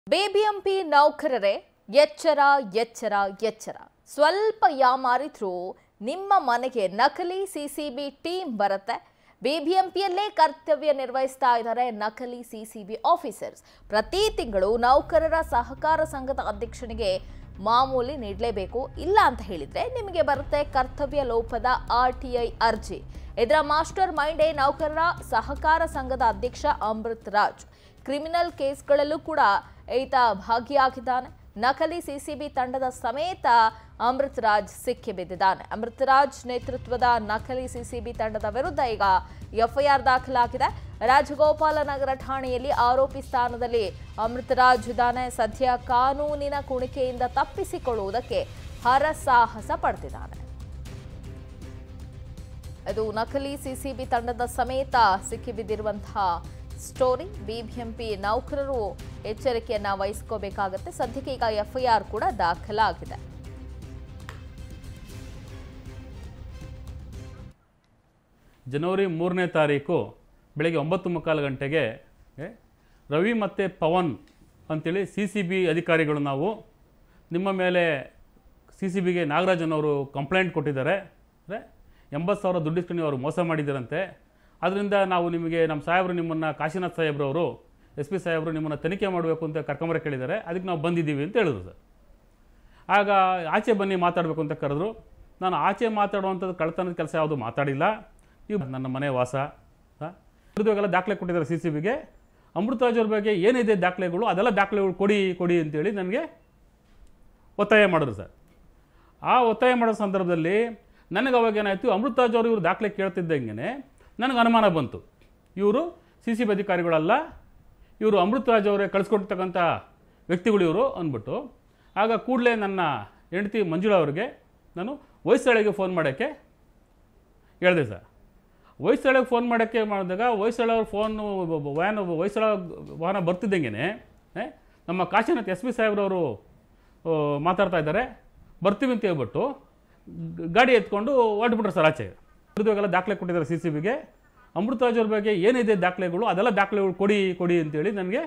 BBMP ನೌಕರರೇ ಎಚ್ಚರ ಎಚ್ಚರ ಎಚ್ಚರ ಸ್ವಲ್ಪ ಯಾಮಾರಿದ್ರೂ ನಿಮ್ಮ ಮನೆಗೆ ನಕಲಿ ಸಿಸಿಬಿ ಟೀಮ್ ಬರುತ್ತೆ ಬಿಬಿಎಂಪಿಯಲ್ಲೇ ಕರ್ತವ್ಯ ನಿರ್ವಹಿಸ್ತಾ ಇದ್ದಾರೆ ನಕಲಿ ಸಿಸಿಬಿ ಆಫೀಸರ್ಸ್ ಪ್ರತಿ ತಿಂಗಳು ನೌಕರರ ಸಹಕಾರ ಸಂಘದ ಅಧ್ಯಕ್ಷನಿಗೆ ಮಾಮೂಲಿ ನೀಡಲೇಬೇಕು ಇಲ್ಲ ಅಂತ ಹೇಳಿದ್ರೆ ನಿಮಗೆ ಬರುತ್ತೆ ಕರ್ತವ್ಯ ಲೋಪದ ಆರ್ ಟಿ ಐ ಅರ್ಜಿ ಇದರ ಮಾಸ್ಟರ್ ಮೈಂಡೇ ನೌಕರರ ಸಹಕಾರ ಸಂಘದ ಅಧ್ಯಕ್ಷ ಅಮೃತ್ ರಾಜ್ ಕ್ರಿಮಿನಲ್ ಕೇಸ್ಗಳಲ್ಲೂ ಕೂಡ ಈತ ಭಾಗಿಯಾಗಿದ್ದಾನೆ ನಕಲಿ ಸಿಸಿಬಿ ತಂಡದ ಸಮೇತ ಅಮೃತ್ ರಾಜ್ ಸಿಕ್ಕಿಬಿದ್ದಿದ್ದಾನೆ ಅಮೃತ್ ರಾಜ್ ನೇತೃತ್ವದ ನಕಲಿ ಸಿಸಿಬಿ ತಂಡದ ವಿರುದ್ಧ ಈಗ ಎಫ್ಐಆರ್ ದಾಖಲಾಗಿದೆ ರಾಜಗೋಪಾಲ ನಗರ ಠಾಣೆಯಲ್ಲಿ ಆರೋಪಿ ಸ್ಥಾನದಲ್ಲಿ ಅಮೃತ್ ರಾಜ್ ಇದ್ದಾನೆ ಸದ್ಯ ಕಾನೂನಿನ ಕುಣಿಕೆಯಿಂದ ತಪ್ಪಿಸಿಕೊಳ್ಳುವುದಕ್ಕೆ ಹರಸಾಹಸ ಪಡೆದಿದ್ದಾನೆ ಇದು ನಕಲಿ ಸಿಸಿಬಿ ತಂಡದ ಸಮೇತ ಸಿಕ್ಕಿಬಿದ್ದಿರುವಂತಹ ಸ್ಟೋರಿ ಬಿಬಿಎಂಪಿ ನೌಕರರು ಎಚ್ಚರಿಕೆಯನ್ನ ವಹಿಸ್ಕೋಬೇಕಾಗತ್ತೆ ಸದ್ಯಕ್ಕೆ ಈಗ ಎಫ್ಐಆರ್ ಕೂಡ ದಾಖಲಾಗಿದೆ ಜನವರಿ ಮೂರನೇ ತಾರೀಕು ಬೆಳಗ್ಗೆ ಒಂಬತ್ತು ಮುಕ್ಕಾಲು ಗಂಟೆಗೆ ಏ, ರವಿ ಮತ್ತು ಪವನ್ ಅಂತೇಳಿ ಸಿ ಸಿ ಬಿ ಅಧಿಕಾರಿಗಳು ನಾವು ನಿಮ್ಮ ಮೇಲೆ ಸಿ ಸಿ ಬಿಗೆ ನಾಗರಾಜನ್ ಅವರು ಕಂಪ್ಲೇಂಟ್ ಕೊಟ್ಟಿದ್ದಾರೆ ಅಂದರೆ ಎಂಬತ್ತು ಸಾವಿರ ದುಡ್ಡು ಇಸ್ಕೊಂಡು ಅವರು ಮೋಸ ಮಾಡಿದ್ದಾರಂತೆ ಅದರಿಂದ ನಾವು ನಿಮಗೆ ನಮ್ಮ ಸಾಹೇಬರು ನಿಮ್ಮನ್ನು ಕಾಶಿನಾಥ್ ಸಾಹೇಬ್ರವರು ಎಸ್ ಪಿ ಸಾಹೇಬರು ನಿಮ್ಮನ್ನು ತನಿಖೆ ಮಾಡಬೇಕು ಅಂತ ಕರ್ಕೊಂಬರ ಕೇಳಿದ್ದಾರೆ ಅದಕ್ಕೆ ನಾವು ಬಂದಿದ್ದೀವಿ ಅಂತ ಹೇಳಿದ್ರು ಸರ್ ಆಗ ಆಚೆ ಬನ್ನಿ ಮಾತಾಡಬೇಕು ಅಂತ ಕರೆದ್ರು ನಾನು ಆಚೆ ಮಾತಾಡುವಂಥದ್ದು ಕಳ್ತನದ ಕೆಲಸ ಯಾವುದು ಮಾತಾಡಿಲ್ಲ ಇವು ನನ್ನ ಮನೆ ವಾಸ ಇವಾಗೆಲ್ಲ ದಾಖಲೆ ಕೊಟ್ಟಿದ್ದಾರೆ ಸಿ ಸಿ ಬಿಗೆ ಅಮೃತರಾಜ್ ಅವ್ರ ಬಗ್ಗೆ ಏನಿದೆ ದಾಖಲೆಗಳು ಅದೆಲ್ಲ ದಾಖಲೆಗಳು ಕೊಡಿ ಕೊಡಿ ಅಂತೇಳಿ ನನಗೆ ಒತ್ತಾಯ ಮಾಡಿದ್ರು ಸರ್ ಆ ಒತ್ತಾಯ ಮಾಡೋ ಸಂದರ್ಭದಲ್ಲಿ ನನಗೆ ಅವಾಗ ಏನಾಯಿತು ಅಮೃತರಾಜ್ ಅವರು ಇವರು ದಾಖಲೆ ಕೇಳ್ತಿದ್ದಂಗೆ ನನಗೆ ಅನುಮಾನ ಬಂತು ಇವರು ಸಿ ಸಿ ಬಿ ಅಧಿಕಾರಿಗಳಲ್ಲ ಇವರು ಅಮೃತರಾಜ್ ಅವರೇ ಕಳಿಸ್ಕೊಟ್ಟಿರ್ತಕ್ಕಂಥ ವ್ಯಕ್ತಿಗಳು ಇವರು ಅಂದ್ಬಿಟ್ಟು ಆಗ ಕೂಡಲೇ ನನ್ನ ಹೆಂಡತಿ ಮಂಜುಳಾ ಅವರಿಗೆ ನಾನು ವಯಸ್ಸಳೆಗೆ ಫೋನ್ ಮಾಡೋಕ್ಕೆ ಹೇಳಿದೆ ಸರ್ ವಯಸ್ಸಳೆಗೆ ಫೋನ್ ಮಾಡೋಕ್ಕೆ ಮಾಡಿದಾಗ ವಯಸ್ಸಳವ್ರ ಫೋನು ವ್ಯಾನ್ ವಯಸ್ಸಳ ವಾಹನ ಬರ್ತಿದ್ದಂಗೆ ನಮ್ಮ ಕಾಶಿನಾಥ್ ಎಸ್ ಪಿ ಸಾಹೇಬ್ರವರು ಆ, ಮಾತಾಡ್ತಾ ಇದ್ದಾರೆ ಬರ್ತೀವಿ ಅಂತ ಹೇಳ್ಬಿಟ್ಟು ಗ- ಗಾಡಿ ಎತ್ಕೊಂಡು ಹೊರಟ್ಬಿಟ್ರು ಸರ್ ಆಚೆ ಇವಾಗೆಲ್ಲ ದಾಖಲೆ ಕೊಟ್ಟಿದ್ದಾರೆ ಸಿ ಸಿ ಬಿಗೆ ಅಮೃತರಾಜ್ ಅವ್ರ ಬಗ್ಗೆ ಏನಿದೆ ದಾಖಲೆಗಳು ಅದೆಲ್ಲ ದಾಖಲೆಗಳು ಕೊಡಿ ಕೊಡಿ ಅಂತೇಳಿ ನನಗೆ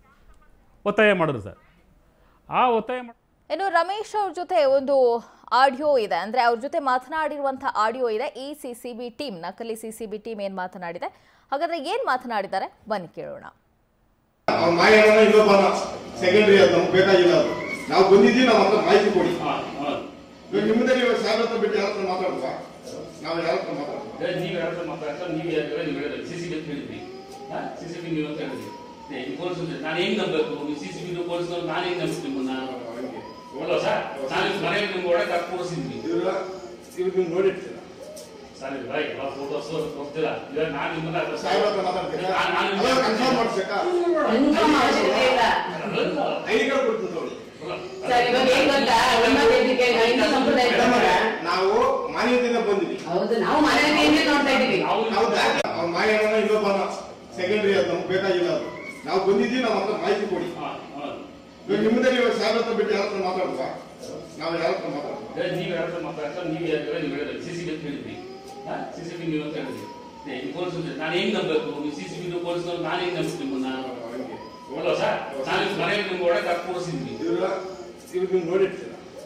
ಒತ್ತಾಯ ಮಾಡಿದ್ರು ಸರ್ ಆ ಒತ್ತಾಯ ಮಾಡಿ ಇನ್ನು ರಮೇಶ್ ಅವ್ರ ಜೊತೆ ಒಂದು ಆಡಿಯೋ ಇದೆ ಅಂದ್ರೆ ಅವ್ರ ಜೊತೆ ಮಾತನಾಡಿರುವಂತಹ ಆಡಿಯೋ ಇದೆ ಈ ಸಿ ಸಿ ಬಿ ಟೀಮ್ ನಕಲಿ ಸಿ ಸಿ ಬಿ ಟೀಮ್ ಏನ್ ಮಾತನಾಡಿದೆ ಹಾಗಾದ್ರೆ ಏನ್ ಮಾತನಾಡಿದ್ದಾರೆ ಬನ್ನಿ ಕೇಳೋಣ ಅವ್ನ ಮಾಯಣ್ಣ ಇನ್ನೊಬ್ಬನ ಸೆಕೆಂಡ್ರಿ ಅದು ನಮ್ಗೆ ಬೇಕಾಗಿಲ್ಲ ಅದು ನಾವು ಬಂದಿದ್ದೀವಿ ನಮ್ಮ ಹತ್ರ ಮಾಹಿತಿ ಕೊಡಿ ಇವಾಗ ನಿಮ್ಮದೇ ನೀವು ಸಾಹೇಬ್ರ ಹತ್ರ ಬಿಟ್ಟು ಯಾರ ಹತ್ರ ಮಾತಾಡುವ ನಾವು ಯಾರ ಹತ್ರ ಮಾತಾಡುವ ನೀವು ಯಾರ ಹತ್ರ ಮಾತಾಡ್ತಾರೆ ನೀವು ಯಾರು ನೀವು ಹೇಳಿದ್ರೆ ಸಿ ಸಿ ಬಿ ಅಂತ ಹೇಳಿದ್ರಿ ಸಿ ಸಿ ಬಿ ನೀವು ಅಂತ ಹೇಳಿದ್ರಿ ಏ, ಈ ಪೊಲೀಸ್ ನಾನು ಹೆಂಗ್ ನಂಬಬೇಕು ನೀವು ಸಿ ಸಿ ಬಿ ಪೊಲೀಸ್ ನಾನು ಹೆಂಗ್ ನಂಬಿಸ್ತೀನಿ ನಿಮ್ಮನ್ನ ಹಂಗೆ. ಅಲ್ಲ ಸರ್ ನಾನು ಮನೆಯಲ್ಲಿ ನಿಮ್ಗೆ ಒಳಗೆ ಹಾಕಿ ಕೂರಿಸಿದ್ವಿ ಇವ್ರ ಇವ್ರು ನೀವು ನೋಡಿರ್ತೀರ ಸರ್ ಇದು ರೈಟ್ ಎಲ್ಲ ಫೋಟೋಸ್ ಕೊಡ್ತೀರಾ ಇವಾಗ ನಾನು ನಿಮ್ಮನ್ನ ಅದ್ರ ಸಾಹೇಬ್ರ ಹತ್ರ ಮಾತಾಡ್ತೀರಾ ನಾನು- ನಾನು- ಕನ್ಫರ್ಮ್ ಮಾಡಿಸ್ಬೇಕಾ ಕನ್ಫರ್ಮ್ ಅವಶ್ಯಕತೆ ಇಲ್ಲ ಐಡಿ ಕಾರ್ಡ್ ಕೊಡ್ತೀನಿ ನೋಡಿ ಸರ್ ಇವಾಗ ಏನ್ ಗೊತ್ತಾ ಒಂಬತ್ತು ಎದಕ್ಕೆ ಹಿಂದೂ ಸಂಪ್ರದಾಯ ಪ್ರಕಾರ ನಾವು ಮಾನ್ಯತೆಯಿಂದ ಬಂದಿವಿ ಹೌದು ನಾವು ಮನೆಯಲ್ಲಿ ನೋಡ್ತಾ ಇದೀವಿ ನಾವು ದಾಖಲೆ ಅವ್ನ ಮಾಯಣ್ಣ ಇನ್ನೊಬ್ಬನ ಸೆಕೆಂಡ್ರಿ ಅದು ನಮ್ಗೆ ಬೇಕಾಗಿಲ್ಲ ಅದು ನಾವು ಬಂದಿದ್ದೀವಿ ನಮ್ಮ ಹತ್ರ ಮಾಹಿತಿ ಕೊಡಿ ಇವಾಗ ನಿಮ್ಮದೇ ನೀವು ಸಾಹೇಬ್ರ ಹತ್ರ ಬಿಟ್ಟು ಯಾರ ಹತ್ರ ಮಾತಾಡುವ ನಾವು ಯಾರ ಹತ್ರ ಮಾತಾಡುವ ನೀವು ಯಾರ ಹತ್ರ ಮಾತಾಡ್ತಾರೆ ನೀವು ಯಾರು ನೀವು ಹೇಳಿದ್ರೆ ಸಿ ಸಿ ಬಿ ಅಂತ ಹೇಳಿದ್ರಿ ಸಿ ಸಿ ಬಿ ನೀವು ಅಂತ ಹೇಳಿದ್ರಿ ಏ, ಈ ಪೊಲೀಸ್ ನಾನು ಹೆಂಗ್ ನಂಬಬೇಕು ನೀವು ಸಿ ಸಿ ಬಿ ಪೊಲೀಸ್ ನಾನು ಹೆಂಗ್ ನಂಬಿಸ್ತೀನಿ ನಿಮ್ಮನ್ನ ಹಂಗೆ. ಅಲ್ಲ ಸರ್ ನಾನು ಮನೆಯಲ್ಲಿ ನಿಮ್ಗೆ ಒಳಗೆ ಹಾಕಿ ಕೂರಿಸಿದ್ವಿ ಇವ್ರ ಇವ್ರು ನೀವು ನೋಡಿರ್ತೀರ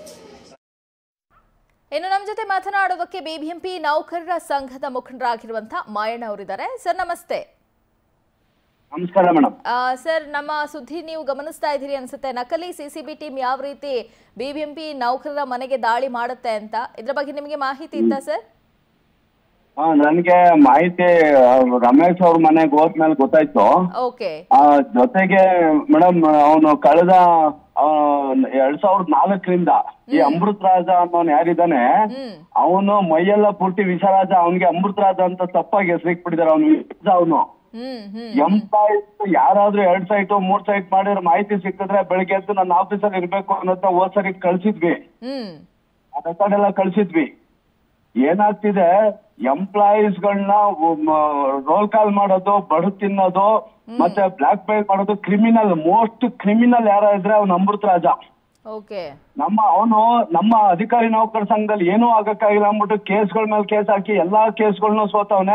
ಇನ್ನು ನಮ್ಮ ಜೊತೆ ಮಾತನಾಡೋದಕ್ಕೆ ಬಿಬಿಎಂಪಿ ನೌಕರರ ಸಂಘದ ಮುಖಂಡರಾಗಿರುವಂತಹ ಮಾಯಣ್ಣ ಅವರಿದ್ದಾರೆ ಸರ್ ನಮಸ್ತೆ ನಮಸ್ಕಾರ ಮೇಡಮ್ ಆ, ಸರ್ ನಮ್ಮ ಸುದ್ದಿ ನೀವು ಗಮನಿಸ್ತಾ ಇದ್ದೀರಿ ಅನ್ಸುತ್ತೆ ನಕಲಿ ಸಿಸಿಬಿ ಟೀಮ್ ಯಾವ ರೀತಿ ಬಿಬಿಎಂಪಿ ನೌಕರರ ಮನೆಗೆ ದಾಳಿ ಮಾಡುತ್ತೆ ಅಂತ ಇದ್ರ ಬಗ್ಗೆ ನಿಮಗೆ ಮಾಹಿತಿ ಇತ್ತಾ ಸರ್ ಹಾ ನನಗೆ ಮಾಹಿತಿ ಆ, ರಮೇಶ್ ಅವ್ರ ಮನೆಗೆ ಹೋದ್ಮೇಲೆ ಗೊತ್ತಾಯ್ತು ಓಕೆ ಆ, ಜೊತೆಗೆ ಮೇಡಮ್ ಅವನು ಕಳೆದ ಆ, ಎರಡ್ ಸಾವಿರದ ನಾಲ್ಕರಿಂದ ಈ ಅಮೃತ್ ರಾಜ ಅನ್ನೋನ್ ಯಾರಿದ್ದಾನೆ ಹ್ಮ್ ಅವನು ಮೈಯೆಲ್ಲ ಪೂರ್ತಿ ವಿಷರಾಜ ಅವನಿಗೆ ಅಮೃತ್ ರಾಜ ಅಂತ ತಪ್ಪಾಗಿ ಹೆಸರಿಟ್ಬಿಟ್ಟಿದ್ದಾರೆ ಅವನು ಅವನು ಹ್ಮ್ ಹ್ಮ್ ಎಂಪ್ಲಾಯಿಸ್ ಯಾರಾದ್ರೂ ಎರಡ್ ಸೈಟ್ ಮೂರ್ ಸೈಟ್ ಮಾಡಿರೋ ಮಾಹಿತಿ ಸಿಕ್ಕಿದ್ರೆ ಬೆಳಿಗ್ಗೆ ಎದ್ದು ನನ್ನ ಆಫೀಸಲ್ಲಿ ಇರ್ಬೇಕು ಅನ್ನೋದನ್ನ ಹೋದ್ ಸರಿ ಕಳ್ಸಿದ್ವಿ ಹ್ಮ್ ಆ ರೆಕಾರ್ಡ್ ಎಲ್ಲ ಕಳ್ಸಿದ್ವಿ ಏನಾಗ್ತಿದೆ ಎಂಪ್ಲಾಯೀಸ್ ಗಳನ್ನ ರೋಲ್ ಕಾಲ್ ಮಾಡೋದು ಬಡು ತಿನ್ನೋದು ಮತ್ತೆ ಬ್ಲಾಕ್ ಮೇಲ್ ಮಾಡೋದು ಕ್ರಿಮಿನಲ್ ಮೋಸ್ಟ್ ಕ್ರಿಮಿನಲ್ ಯಾರ ಇದ್ರೆ ಅವ್ನು ಅಮೃತ್ ರಾಜ ಓಕೆ ನಮ್ಮ ಅವನು ನಮ್ಮ ಅಧಿಕಾರಿ ನೌಕರ ಸಂಘದಲ್ಲಿ ಏನೂ ಆಗಕ್ಕಾಗಿಲ್ಲ ಅಂದ್ಬಿಟ್ಟು ಕೇಸ್ಗಳ ಮೇಲೆ ಕೇಸ್ ಹಾಕಿ ಎಲ್ಲಾ ಕೇಸ್ಗಳನ್ನ ಸೋತವನೆ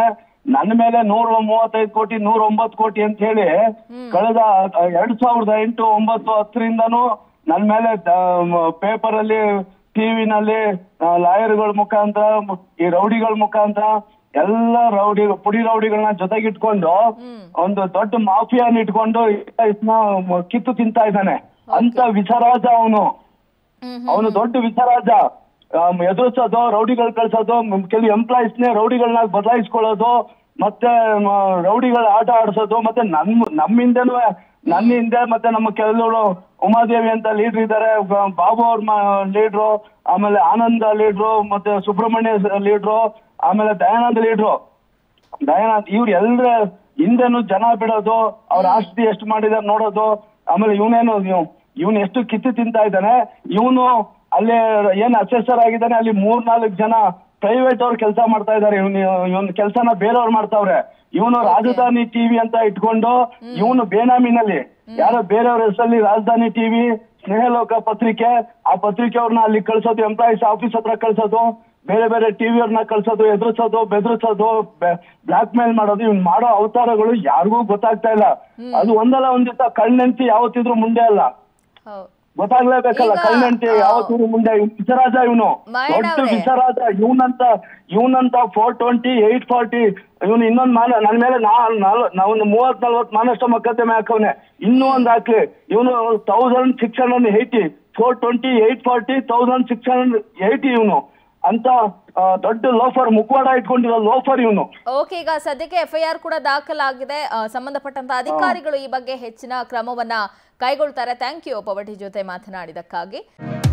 ನನ್ನ ಮೇಲೆ ನೂರ ಮೂವತ್ತೈದು ಕೋಟಿ ನೂರ ಒಂಬತ್ತು ಕೋಟಿ ಅಂತ ಹೇಳಿ ಕಳೆದ ಅಹ್, ಎರಡ್ ಸಾವಿರದ ಎಂಟು ಒಂಬತ್ತು ಹತ್ತರಿಂದನೂ ನನ್ನ ಮೇಲೆ ಪೇಪರ್ ಅಲ್ಲಿ ಟಿವಿನಲ್ಲಿ ಲಾಯರ್ಗಳ ಮುಖಾಂತರ ಮ- ಈ ರೌಡಿಗಳ ಮುಖಾಂತರ ಎಲ್ಲ ರೌಡಿ ಪುಡಿ ರೌಡಿಗಳನ್ನ ಜೊತೆಗಿಟ್ಕೊಂಡು ಒಂದು ದೊಡ್ಡ ಮಾಫಿಯಾನ ಇಟ್ಕೊಂಡು ಇದನ್ನ ಮ- ಕಿತ್ತು ತಿಂತಾ ಇದ್ದಾನೆ ಅಂತ ವಿಸರಾಜ ಅವನು ಅವನು ದೊಡ್ಡ ವಿಸರಾಜ ಎದುರಿಸೋದು ರೌಡಿಗಳು ಕಳ್ಸೋದು ಮ್, ಕೆಲವು ಎಂಪ್ಲಾಯೀಸ್ನೇ ರೌಡಿಗಳನ್ನ ಬದಲಾಯಿಸ್ಕೊಳ್ಳೋದು ಮತ್ತೆ ಮ, ರೌಡಿಗಳ ಆಟ ಆಡ್ಸೋದು ಮತ್ತೆ ನಮ್ ನಮ್ಮಿಂದನೂ ನನ್ನ ಹಿಂದೆ ಮತ್ತೆ ನಮ್ಮ ಕೆಲವರು ಉಮಾದೇವಿ ಅಂತ ಲೀಡರ್ ಇದ್ದಾರೆ ಬ- ಬಾಬು ಅವ್ರ ಲೀಡ್ರು ಆಮೇಲೆ ಆನಂದ ಲೀಡ್ರು ಮತ್ತೆ ಸುಬ್ರಹ್ಮಣ್ಯ ಲೀಡ್ರು ಆಮೇಲೆ ದಯಾನಂದ ಲೀಡ್ರು ದಯಾನಂದ್ ಇವ್ರು ಎಲ್ಲರ ಹಿಂದೆನು ಜನ ಬಿಡೋದು ಅವ್ರ ಆಸ್ತಿ ಎಷ್ಟು ಮಾಡಿದಾರೆ ನೋಡೋದು ಆಮೇಲೆ ಇವನೇನು ಇವನು ಎಷ್ಟು ಕಿತ್ತು ತಿಂತಾ ಇದ್ದಾನೆ ಇವನು ಅಲ್ಲಿ ಏನ್ ಅಸೆಸರ್ ಆಗಿದ್ದಾನೆ ಅಲ್ಲಿ ಮೂರ್ ನಾಲ್ಕು ಜನ ಪ್ರೈವೇಟ್ ಅವ್ರು ಕೆಲಸ ಮಾಡ್ತಾ ಇದಾರೆ ಇವನು ಇವನ್ ಕೆಲಸನ ಬೇರೆಯವ್ರು ಮಾಡ್ತಾವ್ರೆ ಇವನು ರಾಜಧಾನಿ ಟಿವಿ ಅಂತ ಇಟ್ಕೊಂಡು ಇವನು ಬೇನಾಮಿನಲ್ಲಿ ಯಾರೋ ಬೇರೆಯವ್ರ ಹೆಸರಲ್ಲಿ ರಾಜಧಾನಿ ಟಿವಿ ಸ್ನೇಹಲೋಕ ಪತ್ರಿಕೆ ಆ ಪತ್ರಿಕೆ ಅವ್ರನ್ನ ಅಲ್ಲಿ ಕಳ್ಸೋದು ಎಂಪ್ಲಾಯೀಸ್ ಆಫೀಸ್ ಹತ್ರ ಕಳ್ಸೋದು ಬೇರೆ ಬೇರೆ ಟಿವಿ ಅವ್ರನ್ನ ಕಳ್ಸೋದು ಎದುರಿಸೋದು ಬೆದರಿಸೋದು ಬ್ಲಾಕ್ ಮೇಲ್ ಮಾಡೋದು ಇವ್ನ್ ಮಾಡೋ ಅವತಾರಗಳು ಯಾರಿಗೂ ಗೊತ್ತಾಗ್ತಾ ಇಲ್ಲ ಅದು ಒಂದಲ್ಲ ಒಂದ್ ದಿವಸ ಕಣ್ಣೆಂತಿ ಯಾವತ್ತಿದ್ರು ಮುಂದೆ ಅಲ್ಲ ಹೌದು ಗೊತ್ತಾಗ್ಲೇಬೇಕಲ್ಲ ಈಗ, ಕಣ್ಣಂಟಿ ಆ, ಯಾವತ್ತಿದ್ರು ಮುಂದೆ ಇವ್ನ್ ವಿಸರಾಜ ಇವನು ಮಾಯಣ್ಣ ದೊಡ್ಡ ಅವ್ರೆ. ವಿಸರಾಜ ಇವನಂತ ಇವನಂತ ಫೋರ್ ಟ್ವೆಂಟಿ ಏಟ್ ಫಾರ್ಟಿ ಇವನು ಇನ್ನೊಂದ್ ಮಾನ ನನ್ನ ಮೇಲೆ ನಾ ನಾವು ಮೂವತ್ ನಲ್ವತ್ ಮಾನಷ್ಟ ಮೊಕದ್ದಮೆ ಹಾಕವ್ನೆ ಇನ್ನೂ ಒಂದ್ ಹಾಕ್ಲಿ ಇವನು thousand six hundred eighty four twenty eight forty thousand six hundred eighty ಇವನು ಅಂತ ಆ, ದೊಡ್ಡ ಲೋಫರ್ ಮುಖವಾಡ ಇಟ್ಕೊಂಡಿರೋ ಲೋಫರ್ ಇವನು ಓಕೆ ಈಗ ಸದ್ಯಕ್ಕೆ ಎಫ್ಐಆರ್ ಕೂಡ ದಾಖಲಾಗಿದೆ ಆ, ಸಂಬಂಧಪಟ್ಟಂತ ಅಧಿಕಾರಿಗಳು ಈ ಬಗ್ಗೆ ಹೆಚ್ಚಿನ ಕ್ರಮವನ್ನ ಕೈಗೊಳ್ತಾರೆ ಥ್ಯಾಂಕ್ ಯು ಪವಟಿ ಜೊತೆ ಮಾತನಾಡಿದಕ್ಕಾಗಿ